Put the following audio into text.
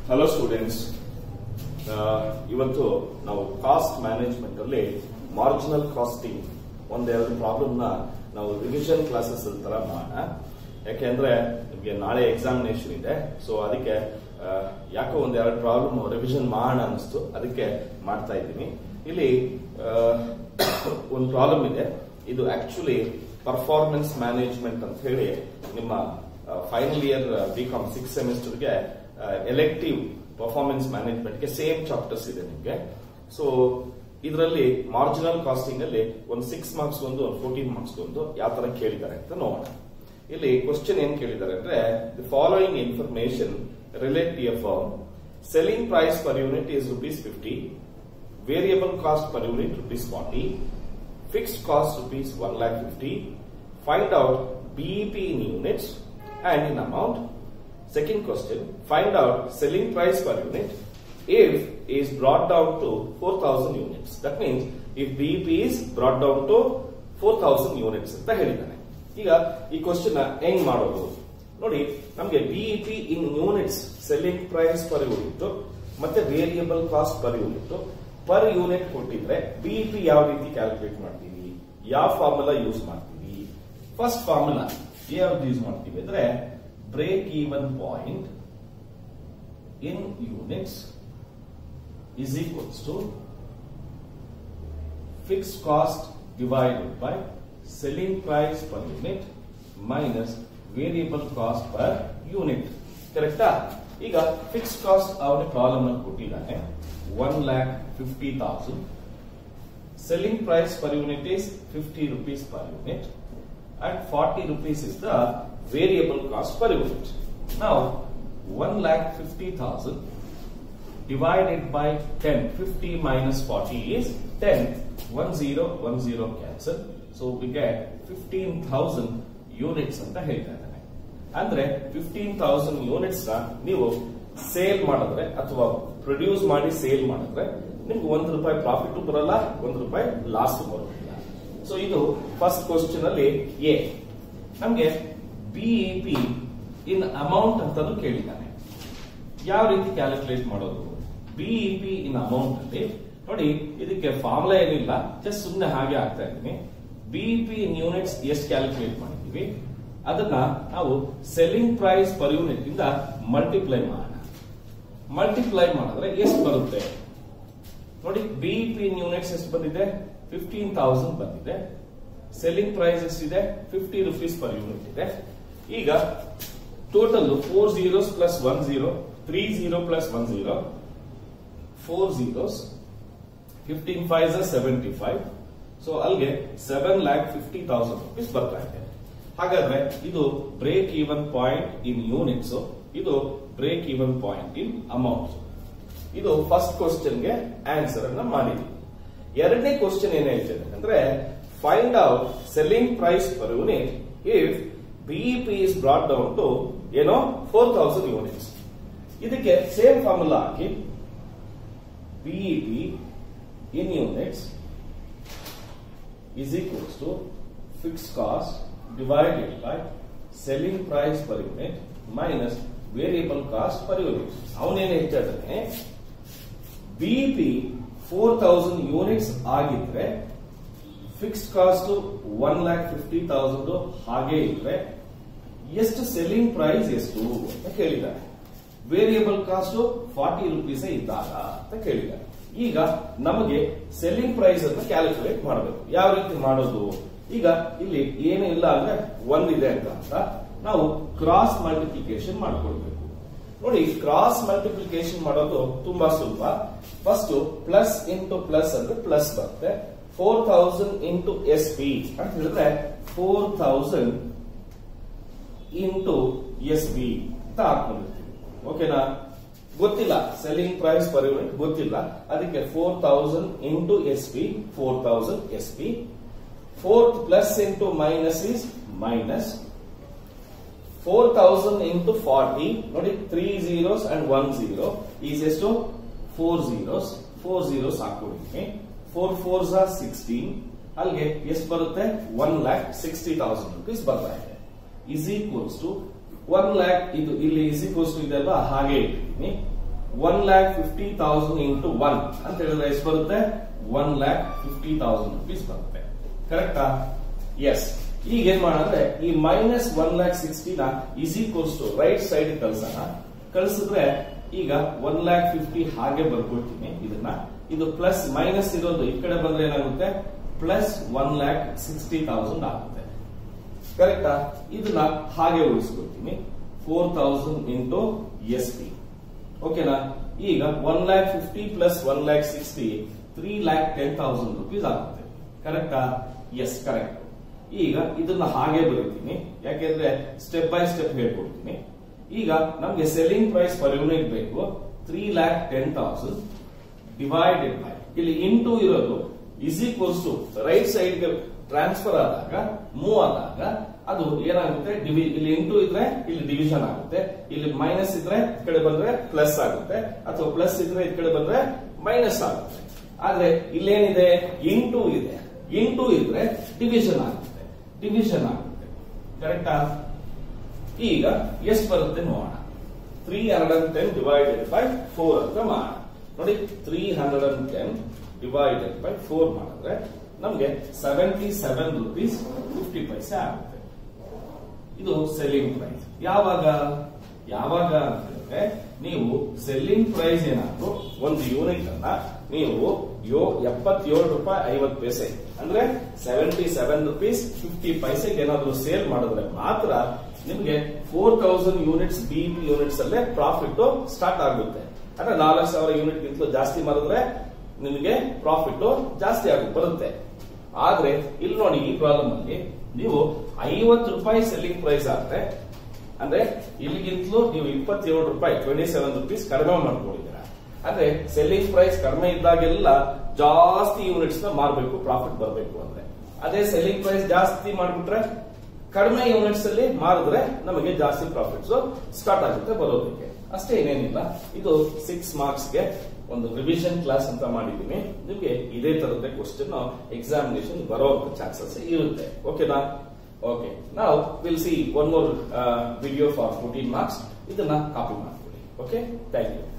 Hello students ಇವತ್ತು ನಾವು cost management ಅಲ್ಲಿ ಮಾರ್ಜಿನಲ್ ಕಾಸ್ಟಿಂಗ್ ಒಂದೆರಡು ಪ್ರಾಬ್ಲಮ್ ನ ನಾವು ರಿವಿಷನ್ ಕ್ಲಾಸಸ್ ತರ ಮಾಡೋಣ ಯಾಕೆಂದ್ರೆ ನಿಮಗೆ ನಾಳೆ ಎಕ್ಸಾಮಿನೇಷನ್ ಇದೆ ಸೊ ಅದಕ್ಕೆ ಆ, ಯಾಕೋ ಒಂದೆರಡು ಪ್ರಾಬ್ಲಮ್ ರಿವಿಷನ್ ಮಾಡೋಣ ಅನಿಸ್ತು ಅದಕ್ಕೆ ಮಾಡ್ತಾ ಇದ್ದೀನಿ ಇಲ್ಲಿ ಆ, ಒಂದು ಪ್ರಾಬ್ಲಮ್ ಇದೆ ಇದು ಆಕ್ಚುಲಿ ಪರ್ಫಾರ್ಮೆನ್ಸ್ ಮ್ಯಾನೇಜ್ಮೆಂಟ್ ಅಂತ ಹೇಳಿ ನಿಮ್ಮ final year B com six ಸೆಮಿಸ್ಟರ್ಗೆ ಎಲೆಕ್ಟಿವ್ ಪರ್ಫಾರ್ಮೆನ್ಸ್ ಮ್ಯಾನೇಜ್ಮೆಂಟ್ಗೆ ಸೇಮ್ ಚಾಪ್ಟರ್ಸ್ ಇದೆ ನಿಮಗೆ ಸೊ ಇದರಲ್ಲಿ ಮಾರ್ಜಿನಲ್ ಕಾಸ್ಟಿಂಗ್ ಅಲ್ಲಿ ಒಂದು ಸಿಕ್ಸ್ ಮಾರ್ಕ್ಸ್ ಒಂದು ಒಂದು ಫೋರ್ಟೀನ್ ಮಾರ್ಕ್ಸ್ ಒಂದು ಯಾವ ತರ ಕೇಳಿದ್ದಾರೆ ಅಂತ ನೋಡೋಣ ಇಲ್ಲಿ ಕ್ವಶನ್ ಏನ್ ಕೇಳಿದ್ದಾರೆ ಅಂದ್ರೆ the following information relate to a firm selling price per unit is rupees fifty variable cost per unit rupees forty fixed cost rupees 1 lakh 50 find out BEP in units and in amount second question find out selling price per unit if is brought down to 4000 units that means if BEP is brought down to 4000 units ಅಂತ ಹೇಳಿದ್ದಾನೆ ಈಗ ಈ question ಹೆಂಗ್ ಮಾಡೋದು ನೋಡಿ ನಮಗೆ BEP in units selling price per unit ಮತ್ತೆ variable cost per unit per unit ಕೊಟ್ಟಿದ್ರೆ ಬಿಇಪಿ ಯಾವ ರೀತಿ ಕ್ಯಾಲ್ಕುಲೇಟ್ ಮಾಡ್ತೀವಿ ಯಾವ ಫಾರ್ಮುಲಾ ಯೂಸ್ ಮಾಡ್ತೀವಿ ಫಸ್ಟ್ ಫಾರ್ಮುಲಾ ಯಾವ್ದು ಯೂಸ್ ಮಾಡ್ತೀವಿ ಅಂದ್ರೆ break even point in units is equals to fix cost divided by selling price per unit minus variable cost per unit ಕರೆಕ್ಟಾ ಈಗ ಫಿಕ್ಸ್ ಕಾಸ್ಟ್ ಅವನ ಪ್ರಾಬ್ಲಮ್ ಅನ್ನು ಕೊಟ್ಟಿದ್ದಾನೆ one lakh fifty thousand selling price per unit is 50 rupees per unit and 40 rupees is the variable cost per unit. Now, 1 lakh 50,000 divided by 10, 50 minus 40 is 10, 1 0, 1 0 cancel. So we get 15,000 units ಅಂತ ಹೇಳ್ತಾ ಇದ್ದಾನೆ ಅಂದ್ರೆ fifteen thousand units ನ ನೀವು sale ಮಾಡಿದ್ರೆ ಅಥವಾ produce ಮಾಡಿ sale ಮಾಡಿದ್ರೆ ನಿಮ್ಗೆ ಒಂದು ರೂಪಾಯಿ ಪ್ರಾಫಿಟ್ ಬರಲ್ಲ ಒಂದು ರೂಪಾಯಿ ಲಾಸ್ ಬರೋದಿಲ್ಲ ಸೊ ಇದು ಫಸ್ಟ್ ಕ್ವಶನ್ ಅಲ್ಲಿ ಎ ನಮ್ಗೆ ಬಿಇಪಿ ಇನ್ ಅಮೌಂಟ್ ಅಂತಾನು ಕೇಳಿದ್ದಾನೆ ಯಾವ ರೀತಿ ಕ್ಯಾಲ್ಕುಲೇಟ್ ಮಾಡೋದು ಬಿಇಪಿ ಇನ್ ಅಮೌಂಟ್ ಅಲ್ಲಿ ನೋಡಿ ಇದಕ್ಕೆ ಫಾರ್ಮುಲಾ ಏನಿಲ್ಲ ಜಸ್ಟ್ ಸುಮ್ಮನೆ ಹಾಗೆ ಆಗ್ತಾ ಇದ್ದೀನಿ ಬಿಇಪಿ ಇನ್ ಯೂನಿಟ್ಸ್ ಎಷ್ಟು ಕ್ಯಾಲ್ಕುಲೇಟ್ ಮಾಡಿದೀವಿ ಅದನ್ನ ನಾವು ಸೆಲ್ಲಿಂಗ್ ಪ್ರೈಸ್ ಪರ್ ಯೂನಿಟ್ ಇಂದ ಮಲ್ಟಿಪ್ಲೈ ಮಾಡೋಣ ಮಲ್ಟಿಪ್ಲೈ ಮಾಡಿದ್ರೆ ಎಷ್ಟು ಬರುತ್ತೆ ನೋಡಿ ಬಿಇಪಿ ಇನ್ ಯೂನಿಟ್ಸ್ ಎಷ್ಟು ಬಂದಿದೆ ಫಿಫ್ಟೀನ್ ತೌಸಂಡ್ ಬಂದಿದೆ ಸೆಲ್ಲಿಂಗ್ ಪ್ರೈಸ್ ಎಷ್ಟಿದೆ ಫಿಫ್ಟಿ ರುಪೀಸ್ ಪರ್ ಯೂನಿಟ್ ಇದೆ ಈಗ total four zeros plus one zero three zero plus one zero four zeros fifteen five seventy five so ಅಲ್ಲಿಗೆ seven lakh fifty thousand rupees ಬರ್ತಾ ಇದೆ ಹಾಗಾದ್ರೆ ಇದು break even point in units ಇದು break even point in amount ಇದು first ಕ್ವಶನ್ಗೆ answer ಅನ್ನ ಮಾಡಿದ್ವಿ ಎರಡನೇ ಕ್ವಶನ್ ಏನ್ ಹೇಳ್ತಿದೆ ಅಂದ್ರೆ find out selling price per unit if BEP is brought down to ಏನೋ ಫೋರ್ ತೌಸಂಡ್ ಯೂನಿಟ್ಸ್ ಇದಕ್ಕೆ ಸೇಮ್ ಫಾರ್ಮುಲಾ ಹಾಕಿ BEP in units is equals to fixed cost divided by selling price per unit minus variable cost per unit. ಅವನೇನ್ ಹೇಳ್ತಾ ಇದ್ದಾನೆ BP four thousand units ಆಗಿದ್ರೆ fixed cost one lakh fifty thousand ಹಾಗೆ ಇದ್ರೆ ಎಷ್ಟು selling price ಎಷ್ಟು ಅಂತ ಕೇಳಿದ್ದಾರೆ ವೇರಿಯಬಲ್ ಕಾಸ್ಟ್ ಫಾರ್ಟಿ ರುಪೀಸ್ ಇದ್ದಾಗ ಅಂತ ಕೇಳಿದ್ದಾರೆ ಈಗ ನಮಗೆ ಸೆಲ್ಲಿಂಗ್ ಪ್ರೈಸ್ ಅನ್ನು ಕ್ಯಾಲ್ಕುಲೇಟ್ ಮಾಡಬೇಕು ಯಾವ ರೀತಿ ಮಾಡೋದು ಈಗ ಇಲ್ಲಿ ಏನು ಇಲ್ಲ ಅಂದ್ರೆ ಒಂದಿದೆ ಅಂತ ಅಂತ ನಾವು ಕ್ರಾಸ್ ಮಲ್ಟಿಪ್ಲಿಕೇಶನ್ ಮಾಡ್ಕೊಳ್ಬೇಕು ನೋಡಿ ಕ್ರಾಸ್ ಮಲ್ಟಿಪ್ಲಿಕೇಶನ್ ಮಾಡೋದು ತುಂಬಾ ಸುಲಭ ಫಸ್ಟ್ ಪ್ಲಸ್ ಇಂಟು ಪ್ಲಸ್ ಅಂದ್ರೆ ಪ್ಲಸ್ ಬರುತ್ತೆ four thousand into S P ಅಂತ ಹೇಳಿದ್ರೆ four thousand into S B ಅಂತ ಹಾಕೊಂಡಿರ್ತೀವಿ ಓಕೆನಾ ಗೊತ್ತಿಲ್ಲ ಸೆಲ್ಲಿಂಗ್ ಪ್ರೈಸ್ ಪರ್ ಯೂನಿಟ್ ಗೊತ್ತಿಲ್ಲ ಅದಕ್ಕೆ four thousand into S P four thousand S P fourth plus into minus is minus four thousand into forty ನೋಡಿ three zeros and one zero is ಎಷ್ಟು four zeros four zeros ಹಾಕೊಂಡಿದ್ದೀನಿ four four ಝಾ sixteen ಅಲ್ಲಿಗೆ ಎಷ್ಟು ಬರುತ್ತೆ one lakh sixty thousand rupees ಬರ್ತಾ ಇದೆ is equals to one lakh ಇದು ಇಲ್ಲಿ ಇಸ್ ಈಕ್ವಲ್ಸ್ ಟು ಇದೆಲ್ಲ ಹಾಗೆ ಇಟ್ಟಿದ್ದೀನಿ one lakh fifty thousand into one ಅಂತ ಹೇಳಿದ್ರೆ ಎಷ್ಟು ಬರುತ್ತೆ one lakh fifty thousand rupees ಬರುತ್ತೆ ಕರೆಕ್ಟಾ ಎಸ್ ಈಗ ಏನ್ ಮಾಡಂದ್ರೆ ಈ ಮೈನಸ್ ಒನ್ ಲ್ಯಾಕ್ ಸಿಕ್ಸ್ಟಿನ is equals to right side ಕಳ್ಸೋಣ ಕಳ್ಸಿದ್ರೆ ಈಗ ಒನ್ ಲ್ಯಾಕ್ ಫಿಫ್ಟಿ ಹಾಗೆ ಬರ್ಕೊಳ್ತೀನಿ ಇದನ್ನ ಇದು ಪ್ಲಸ್ ಮೈನಸ್ ಇರೋದು ಈ ಕಡೆ ಬಂದ್ರೆ ಏನಾಗುತ್ತೆ plus one lakh sixty thousand ಆಗುತ್ತೆ ಕರೆಕ್ಟಾ ಇದನ್ನ ಹಾಗೆ ಉಳಿಸ್ಕೊಳ್ತೀನಿ four thousand into S P ಓಕೆನಾ ಈಗ one lakh fifty plus one lakh sixty three lakh ten thousand rupees ಆಗುತ್ತೆ ಕರೆಕ್ಟಾ ಎಸ್ ಕರೆಕ್ಟ್ ಈಗ ಇದನ್ನ ಹಾಗೆ ಬರೀತೀನಿ ಯಾಕೆಂದ್ರೆ ಸ್ಟೆಪ್ ಬೈ ಸ್ಟೆಪ್ ಹೇಳ್ಕೊಡ್ತೀನಿ ಈಗ ನಮ್ಗೆ ಸೆಲ್ಲಿಂಗ್ ಪ್ರೈಸ್ ಪರ್ ಯೂನಿಟ್ ಬೇಕು three lakh ten thousand divided by ಇಲ್ಲಿ ಇಂಟು ಇರೋದು is equals to right side transfer ಆದಾಗ ಮೂವ್ ಆದಾಗ ಅದು ಏನಾಗುತ್ತೆ ಡಿವಿ ಇಲ್ಲಿ ಇಂಟು ಇದ್ರೆ ಇಲ್ಲಿ ಡಿವಿಷನ್ ಆಗುತ್ತೆ ಇಲ್ಲಿ ಮೈನಸ್ ಇದ್ರೆ ಈ ಕಡೆ ಬಂದ್ರೆ ಪ್ಲಸ್ ಆಗುತ್ತೆ ಅಥವಾ ಪ್ಲಸ್ ಇದ್ರೆ ಈ ಕಡೆ ಬಂದ್ರೆ ಮೈನಸ್ ಆಗುತ್ತೆ ಆದ್ರೆ ಇಲ್ಲೇನಿದೆ ಇಂಟು ಇದೆ ಇಂಟು ಇದ್ರೆ ಡಿವಿಷನ್ ಆಗುತ್ತೆ ಡಿವಿಷನ್ ಆಗುತ್ತೆ ಕರೆಕ್ಟಾ ಈಗ ಎಷ್ಟು ಬರುತ್ತೆ ನೋಡೋಣ three hundred and ten divided by four ಅಂತ ಮಾಡೋಣ ನೋಡಿ three hundred and ten divided by four ಮಾಡಿದ್ರೆ ನಮ್ಗೆ seventy seven rupees fifty paise ಆಗುತ್ತೆ ಇದು ಸೆಲ್ಲಿಂಗ್ ಪ್ರೈಸ್ ಯಾವಾಗ ಯಾವಾಗ ಅಂತ ಹೇಳಿದ್ರೆ ನೀವು ಸೆಲ್ಲಿಂಗ್ ಪ್ರೈಸ್ ಏನಾದ್ರು ಒಂದು ಯೂನಿಟ್ ಅನ್ನ ನೀವು ಯೋ ಎಪ್ಪತ್ತೇಳು ರೂಪಾಯಿ ಐವತ್ತು ಪೈಸೆ ಅಂದ್ರೆ ಸೆವೆಂಟಿ ಸೆವೆನ್ ರುಪೀಸ್ ಫಿಫ್ಟಿ ಪೈಸೆಗೆ ಏನಾದ್ರು ಸೇಲ್ ಮಾಡಿದ್ರೆ ಮಾತ್ರ ನಿಮ್ಗೆ four thousand units B P units ಅಲ್ಲೇ ಪ್ರಾಫಿಟ್ ಸ್ಟಾರ್ಟ್ ಆಗುತ್ತೆ ಅಂದ್ರೆ ನಾಲ್ಕು ಸಾವಿರ ಯೂನಿಟ್ ಗಿಂತಲೂ ಜಾಸ್ತಿ ಮಾಡಿದ್ರೆ ನಿಮಗೆ ಪ್ರಾಫಿಟ್ ಜಾಸ್ತಿ ಆಗಿ ಬರುತ್ತೆ ಆದ್ರೆ ಇಲ್ಲಿ ನೋಡಿ ಈ ಪ್ರಾಬ್ಲಮ್ ಅಲ್ಲಿ ನೀವು ಐವತ್ತು ರೂಪಾಯಿ ಸೆಲ್ಲಿಂಗ್ ಪ್ರೈಸ್ ಆದ್ರೆ ಅಂದ್ರೆ ಇಲ್ಲಿಗಿಂತಲೂ ನೀವು ಇಪ್ಪತ್ತೇಳು ರೂಪಾಯಿ ಟ್ವೆಂಟಿ ಸೆವೆನ್ ರುಪೀಸ್ ಕಡಿಮೆ ಮಾಡ್ಕೊಂಡಿದ್ದೀರಾ ಅಂದ್ರೆ ಸೆಲ್ಲಿಂಗ್ ಪ್ರೈಸ್ ಕಡಿಮೆ ಇದ್ದಾಗೆಲ್ಲ ಜಾಸ್ತಿ ಯೂನಿಟ್ಸ್ ನ ಮಾರಬೇಕು ಪ್ರಾಫಿಟ್ ಬರಬೇಕು ಅಂದ್ರೆ ಅದೇ ಸೆಲ್ಲಿಂಗ್ ಪ್ರೈಸ್ ಜಾಸ್ತಿ ಮಾಡ್ಬಿಟ್ರೆ ಕಡಿಮೆ ಯೂನಿಟ್ಸ್ ಅಲ್ಲಿ ಮಾರಿದ್ರೆ ನಮಗೆ ಜಾಸ್ತಿ ಪ್ರಾಫಿಟ್ಸ್ ಸ್ಟಾರ್ಟ್ ಆಗುತ್ತೆ ಬರೋದಕ್ಕೆ ಅಷ್ಟೇ ಏನೇನಿಲ್ಲ ಇದು ಸಿಕ್ಸ್ ಮಾರ್ಕ್ಸ್ ಗೆ ಒಂದು ರಿವಿಷನ್ ಕ್ಲಾಸ್ ಅಂತ ಮಾಡಿದ್ದೀನಿ ನಿಮಗೆ ಇದೇ ತರದ ಕ್ವಶನ್ ಎಕ್ಸಾಮಿನೇಷನ್ ಬರೋ ಚಾನ್ಸಸ್ ಇರುತ್ತೆ ಓಕೆನಾ ಓಕೆ ನಾವು will see one more video for fourteen marks ಇದನ್ನ ಕಾಪಿ ಮಾಡ್ಕೊಳ್ಳಿ ಓಕೆ ಥ್ಯಾಂಕ್ ಯು